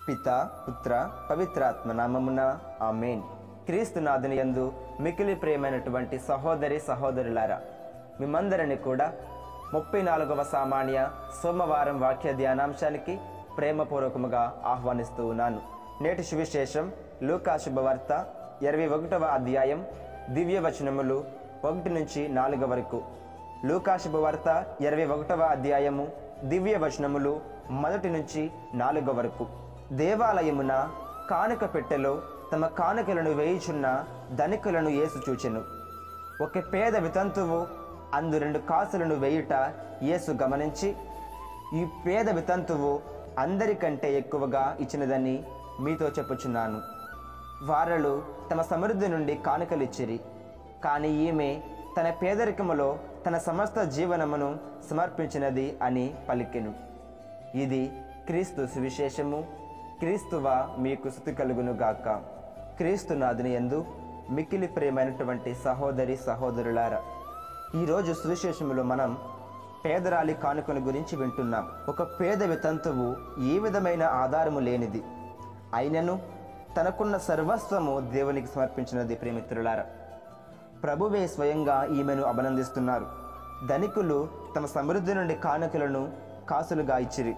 పిత పుత్ర పవిత్రాత్మ నామమున ఆమెన్ క్రీస్తునాథుని యందు మికిలి ప్రియమైనటువంటి సహోదరి సహోదరులారా మిమ్మందరిని కూడా ముప్పై నాలుగవ సామాన్య సోమవారం వాక్య ధ్యానాంశానికి ప్రేమపూర్వకముగా ఆహ్వానిస్తూ ఉన్నాను నేటి సువిశేషం లూకా శుభవార్త ఇరవై ఒకటవ అధ్యాయం దివ్య వచనములు ఒకటి నుంచి నాలుగు వరకు లూకా శుభవార్త ఇరవై ఒకటవ అధ్యాయము దివ్య వచనములు మొదటి నుంచి నాలుగు వరకు దేవాలయమున కానుక పెట్టెలో తమ కానుకలను వేయుచున్న ధనికులను యేసు చూచెను ఒక పేద వితంతువు అందు రెండు కాసులను వేయుట యేసు గమనించి ఈ పేద వితంతువు అందరికంటే ఎక్కువగా ఇచ్చినదని మీతో చెప్పుచున్నాను వారలు తమ సమృద్ధి నుండి కానుకలిచ్చిరి కానీ ఈమె తన పేదరికములో తన సమస్త జీవనమును సమర్పించినది అని పలికెను ఇది క్రీస్తు సువిశేషము క్రీస్తువా మీకు స్థుతి కలుగును గాక క్రీస్తునాథుని యందు మిక్కిలి ప్రియమైనటువంటి సహోదరి సహోదరులారా ఈరోజు సువిశేషములో మనం పేదరాలి కానుకల గురించి వింటున్నాం ఒక పేద వితంతువు ఏ విధమైన ఆధారము లేనిది అయినను తనకున్న సర్వస్వము దేవునికి సమర్పించినది ప్రేమిత్రులారా ప్రభువే స్వయంగా ఈమెను అభినందిస్తున్నారు ధనికులు తమ సమృద్ధి నుండి కానుకలను కాసులుగా ఇచ్చిరి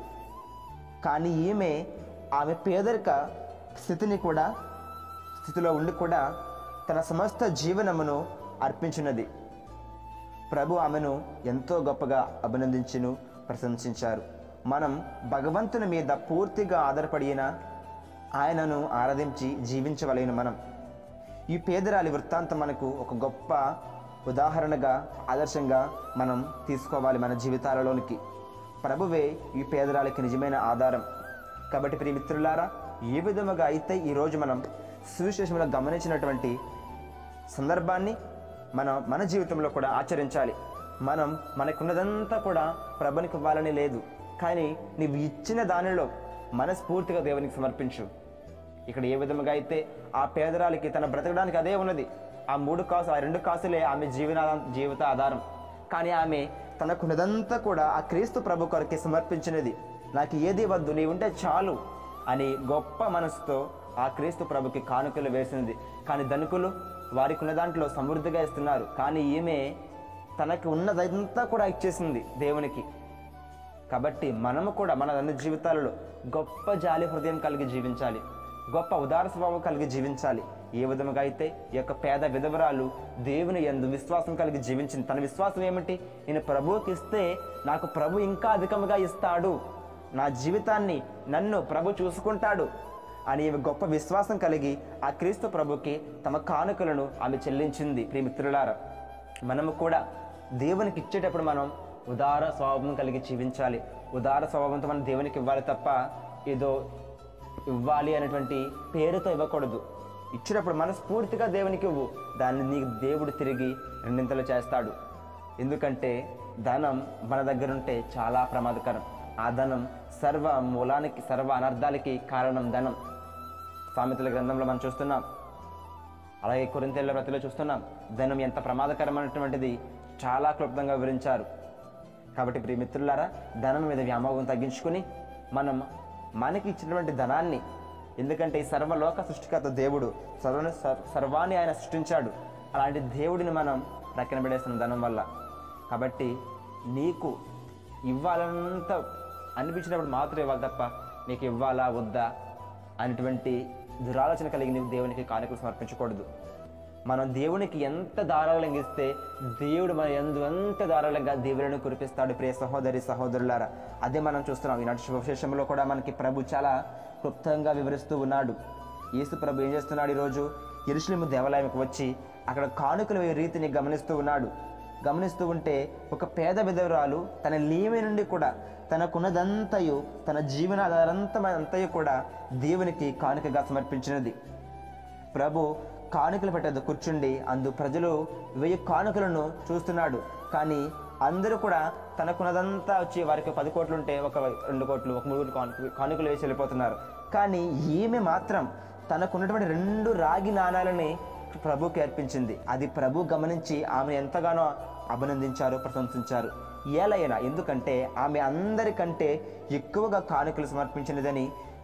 కానీ ఈమె ఆమె పేదరిక స్థితిని కూడా స్థితిలో ఉండి కూడా తన సమస్త జీవనమును అర్పించినది ప్రభు ఆమెను ఎంతో గొప్పగా అభినందించును ప్రశంసించారు మనం భగవంతుని మీద పూర్తిగా ఆధారపడిన ఆయనను ఆరాధించి జీవించవలెను మనం ఈ పేదరాలి వృత్తాంతం మనకు ఒక గొప్ప ఉదాహరణగా ఆదర్శంగా మనం తీసుకోవాలి మన జీవితాలలోనికి ప్రభువే ఈ పేదరాలికి నిజమైన ఆధారం కాబట్టి ప్రియ మిత్రులారా ఏ విధముగా అయితే ఈరోజు మనం సువిశేషంలో గమనించినటువంటి సందర్భాన్ని మనం మన జీవితంలో కూడా ఆచరించాలి మనం మనకున్నదంతా కూడా ప్రభునికి ఇవ్వాలని లేదు కానీ నీవు ఇచ్చిన దానిలో మనస్ఫూర్తిగా దేవునికి సమర్పించు ఇక్కడ ఏ విధముగా అయితే ఆ పేదరాలికి తన బ్రతకడానికి అదే ఉన్నది ఆ మూడు కాసు ఆ రెండు కాసులే ఆమె జీవన జీవిత ఆధారం కానీ ఆమె తనకున్నదంతా కూడా ఆ క్రీస్తు ప్రభు కొరకే సమర్పించినది నాకు ఏది వద్దు నీ ఉంటే చాలు అని గొప్ప మనసుతో ఆ క్రీస్తు ప్రభుకి కానుకలు వేసింది కానీ ధనికులు వారికి ఉన్న దాంట్లో సమృద్ధిగా ఇస్తున్నారు కానీ ఈమె తనకి ఉన్నదంతా కూడా ఇచ్చేసింది దేవునికి కాబట్టి మనము కూడా మన అన్ని జీవితాలలో గొప్ప జాలి హృదయం కలిగి జీవించాలి గొప్ప ఉదార స్వభావం కలిగి జీవించాలి ఏ విధముగా అయితే ఈ యొక్క పేద విధవరాలు దేవుని యందు విశ్వాసం కలిగి జీవించింది తన విశ్వాసం ఏమిటి నేను ప్రభువుకి ఇస్తే నాకు ప్రభు ఇంకా అధికముగా ఇస్తాడు నా జీవితాన్ని నన్ను ప్రభు చూసుకుంటాడు అని ఈమె గొప్ప విశ్వాసం కలిగి ఆ క్రీస్తు ప్రభుకి తమ కానుకలను ఆమె చెల్లించింది ప్రియమిత్రులారా మనము కూడా దేవునికి ఇచ్చేటప్పుడు మనం ఉదార స్వభావం కలిగి జీవించాలి ఉదార స్వభావంతో మనం దేవునికి ఇవ్వాలి తప్ప ఏదో ఇవ్వాలి అనేటువంటి పేరుతో ఇవ్వకూడదు ఇచ్చినప్పుడు మనస్ఫూర్తిగా దేవునికి ఇవ్వు దాన్ని నీకు దేవుడు తిరిగి రెండింతలు చేస్తాడు ఎందుకంటే ధనం మన దగ్గర ఉంటే చాలా ప్రమాదకరం ఆ ధనం సర్వ మూలానికి సర్వ అనర్థాలకి కారణం ధనం సామెతల గ్రంథంలో మనం చూస్తున్నాం అలాగే కొరింతేళ్ల ప్రతిలో చూస్తున్నాం ధనం ఎంత ప్రమాదకరమైనటువంటిది చాలా క్లుప్తంగా వివరించారు కాబట్టి ప్రియ మిత్రులారా ధనం మీద వ్యామోహం తగ్గించుకుని మనం మనకి ఇచ్చినటువంటి ధనాన్ని ఎందుకంటే ఈ సర్వలోక సృష్టికర్త దేవుడు సర్వ సర్వాన్ని ఆయన సృష్టించాడు అలాంటి దేవుడిని మనం ప్రక్కన పడేస్తున్న ధనం వల్ల కాబట్టి నీకు ఇవ్వాలంత అనిపించినప్పుడు మాత్రం ఇవ్వాలి తప్ప నీకు ఇవ్వాలా వద్దా అనేటువంటి దురాలోచన కలిగి నీవు దేవునికి కానుకలు సమర్పించకూడదు మనం దేవునికి ఎంత ధారాళంగా ఇస్తే దేవుడు మన ఎందు ఎంత ధారాళంగా దేవులను కురిపిస్తాడు ప్రియ సహోదరి సహోదరులారా అదే మనం చూస్తున్నాం ఈనాటి శుభశేషంలో కూడా మనకి ప్రభు చాలా క్లుప్తంగా వివరిస్తూ ఉన్నాడు యేసు ప్రభు ఏం చేస్తున్నాడు ఈరోజు ఎరుషులేము దేవాలయంకి వచ్చి అక్కడ కానుకలు వేయ రీతిని గమనిస్తూ ఉన్నాడు గమనిస్తూ ఉంటే ఒక పేద విధవరాలు తన లీమి నుండి కూడా తనకున్నదంతయు తన జీవనాధారంతా అంతయు కూడా దేవునికి కానుకగా సమర్పించినది ప్రభు కానుకలు పెట్టదు కూర్చుండి అందు ప్రజలు వెయ్యి కానుకలను చూస్తున్నాడు కానీ అందరూ కూడా తనకున్నదంతా వచ్చి వారికి పది కోట్లు ఉంటే ఒక రెండు కోట్లు ఒక మూడు కానుక కానుకలు వేసి వెళ్ళిపోతున్నారు కానీ ఈమె మాత్రం తనకున్నటువంటి రెండు రాగి నాణాలని ప్రభుకి అర్పించింది అది ప్రభు గమనించి ఆమె ఎంతగానో అభినందించారు ప్రశంసించారు ఏలైనా ఎందుకంటే ఆమె అందరికంటే ఎక్కువగా కానుకలు సమర్పించినదని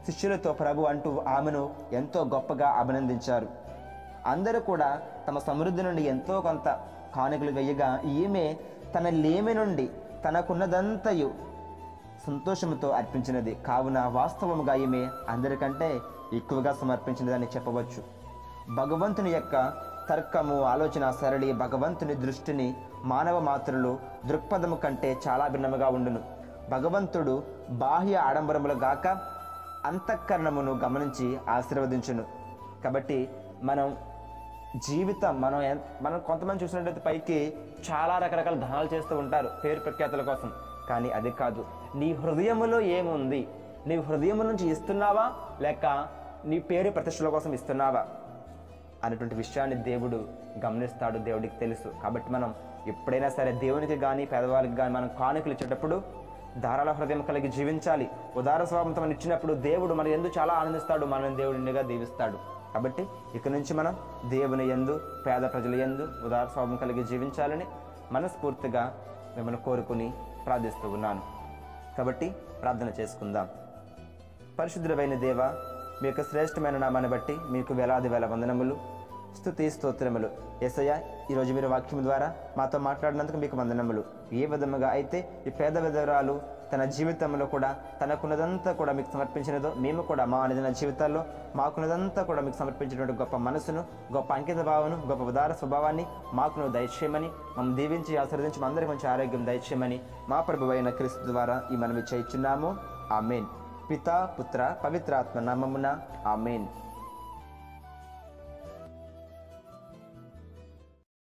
శిష్యులతో ప్రభు అంటూ ఆమెను ఎంతో గొప్పగా అభినందించారు అందరూ కూడా తమ సమృద్ధి నుండి ఎంతో కొంత కానుకలు వేయగా ఈమె తన లేమి నుండి తనకున్నదంతయు సంతోషముతో అర్పించినది కావున వాస్తవముగా ఈమె అందరికంటే ఎక్కువగా సమర్పించినదని చెప్పవచ్చు భగవంతుని యొక్క తర్కము ఆలోచన సరళి భగవంతుని దృష్టిని మానవ మాత్రులు దృక్పథము కంటే చాలా భిన్నముగా ఉండును భగవంతుడు బాహ్య ఆడంబరములు గాక అంతఃకరణమును గమనించి ఆశీర్వదించును కాబట్టి మనం జీవితం మనం ఎన్- మనం కొంతమంది చూసినట్లయితే పైకి చాలా రకరకాల ధనాలు చేస్తూ ఉంటారు పేరు ప్రఖ్యాతుల కోసం కానీ అది కాదు నీ హృదయములో ఏముంది నీ హృదయం నుంచి ఇస్తున్నావా లేక నీ పేరు ప్రతిష్టల కోసం ఇస్తున్నావా అనేటువంటి విషయాన్ని దేవుడు గమనిస్తాడు దేవుడికి తెలుసు కాబట్టి మనం ఎప్పుడైనా సరే దేవునికి కానీ పేదవాళ్ళకి కానీ మనం కానుకలు ఇచ్చేటప్పుడు ధారాళ హృదయం కలిగి జీవించాలి ఉదార స్వభావంతో మనం ఇచ్చినప్పుడు దేవుడు మన ఎందు చాలా ఆనందిస్తాడు మనల్ని దేవుడినిగా దీవిస్తాడు కాబట్టి ఇక నుంచి మనం దేవుని ఎందు పేద ప్రజల ఎందు ఉదార స్వభావం కలిగి జీవించాలని మనస్ఫూర్తిగా మిమ్మల్ని కోరుకుని ప్రార్థిస్తూ ఉన్నాను కాబట్టి ప్రార్థన చేసుకుందాం పరిశుద్ధుడైన దేవ మీ యొక్క శ్రేష్టమైన నామాన్ని బట్టి మీకు వేలాది వేల వందనములు స్తుతి స్తోత్రములు ఎసయ్య ఈరోజు మీరు వాక్యం ద్వారా మాతో మాట్లాడినందుకు మీకు వందనములు ఏ విధముగా అయితే ఈ పేద విధవరాలు తన జీవితంలో కూడా తనకున్నదంతా కూడా మీకు సమర్పించినదో మేము కూడా మా అనుదిన జీవితాల్లో మాకున్నదంతా కూడా మీకు సమర్పించినటువంటి గొప్ప మనసును గొప్ప అంకిత భావను గొప్ప ఉదార స్వభావాన్ని మాకును దయచేయమని మమ్మల్ని దీవించి ఆశీర్వదించి మా అందరికీ మంచి ఆరోగ్యం దయచేయమని మా ప్రభు అయిన క్రీస్తు ద్వారా ఈ మనవి చేయించున్నాము ఆమెన్ పితా పుత్ర పవిత్రాత్మ నామమున ఆమెన్